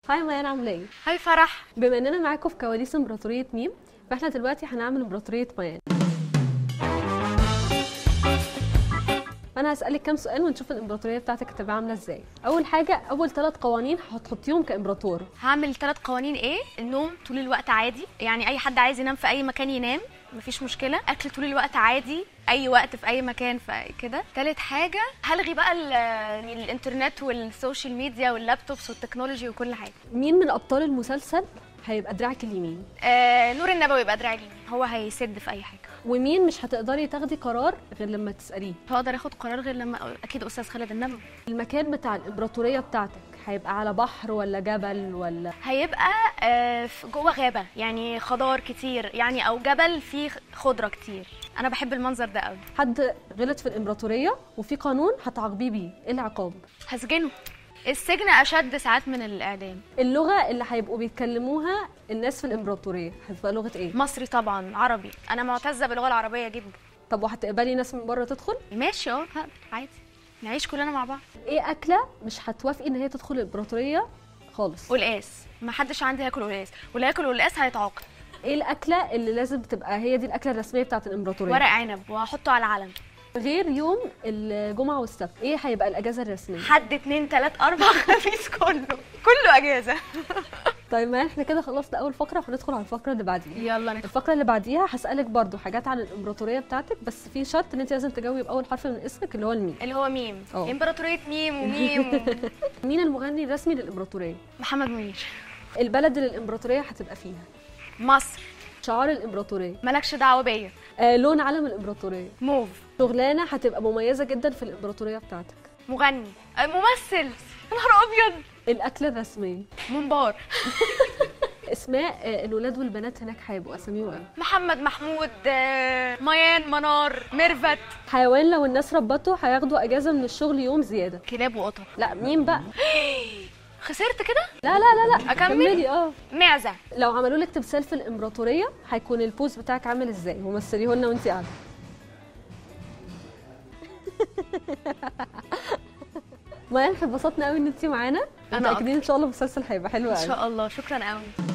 هاي ميان عامله ايه هاي فرح بما اننا معاكم في كواليس امبراطوريه ميم فاحنا دلوقتي هنعمل امبراطوريه ميان انا هسالك كام سؤال ونشوف الامبراطوريه بتاعتك هتبقى عامله ازاي اول حاجه اول ثلاث قوانين هتحطيهم كامبراطور هعمل ثلاث قوانين ايه النوم طول الوقت عادي يعني اي حد عايز ينام في اي مكان ينام مفيش مشكله اكل طول الوقت عادي اي وقت في اي مكان في كده تالت حاجه هلغي بقى ال- الانترنت والسوشيال ميديا واللابتوبس والتكنولوجي وكل حاجه مين من ابطال المسلسل هيبقى دراعك اليمين آه نور النبوي يبقى دراعي اليمين. هو هيسد في اي حاجه ومين مش هتقدري تاخدي قرار غير لما تساليه هقدر اخد قرار غير لما اكيد استاذ خالد النبوي المكان بتاع الامبراطوريه بتاعتك هيبقى على بحر ولا جبل ولا هيبقى آه، في- جوه غابه يعني خضار كتير يعني او جبل فيه خضره كتير انا بحب المنظر ده قوي حد غلط في الامبراطوريه وفي قانون هتعاقبيه بيه ايه العقاب هسجنه السجن اشد ساعات من الاعدام اللغه اللي هيبقوا بيتكلموها الناس في الامبراطوريه هتبقى لغه ايه مصري طبعا عربي انا معتزه باللغه العربيه جدا طب وهتقبلي ناس من بره تدخل ماشي اه هقبل عادي نعيش كلنا مع بعض ايه اكله مش هتوافقي ان هي تدخل الامبراطوريه خالص قلقاس ما حدش عندي هياكل قلقاس واللي هياكل قلقاس هيتعاقب ايه الاكله اللي لازم تبقى هي دي اكله الرسميه بتاعت الامبراطوريه ورق عنب وهحطه على علم غير يوم الجمعه والسبت ايه هيبقى الاجازه الرسميه حد اتنين تلات اربع خميس كله كله اجازه طيب ما احنا كده خلصنا اول فقره وهندخل على الفقره اللي بعديها يلا ندخل الفقره اللي بعديها هسالك برضو حاجات عن الامبراطوريه بتاعتك بس في شرط ان انت لازم تجاوبي باول حرف من اسمك اللي هو الميم اللي هو ميم اه. امبراطوريه ميم وميم مين المغني الرسمي للامبراطوريه محمد منير البلد اللي الامبراطوريه هتبقى فيها مصر شعار الامبراطوريه مالكش دعوه بيا آه لون علم الامبراطوريه موف شغلانه هتبقى مميزه جدا في الامبراطوريه بتاعتك مغني آه، ممثل يا نهار ابيض الاكله الرسميه منبار اسماء آه الولاد والبنات هناك هيبقوا اساميهم ايه محمد محمود آه، ميان منار ميرفت حيوان لو الناس ربته هياخدوا اجازه من الشغل يوم زياده كلاب وقطط لا مين بقى خسرت كده لا لا لا لا أكمل؟ كملي اه معزه لو عملوا لك تمثال في الامبراطوريه هيكون البوز بتاعك عامل ازاي ومثليه لنا وانت قاعده ما احنا اتبسطنا قوي ان انت معانا أنا متاكدين ان شاء الله المسلسل هيبقى حلو ان قوي شاء الله شكرا قوي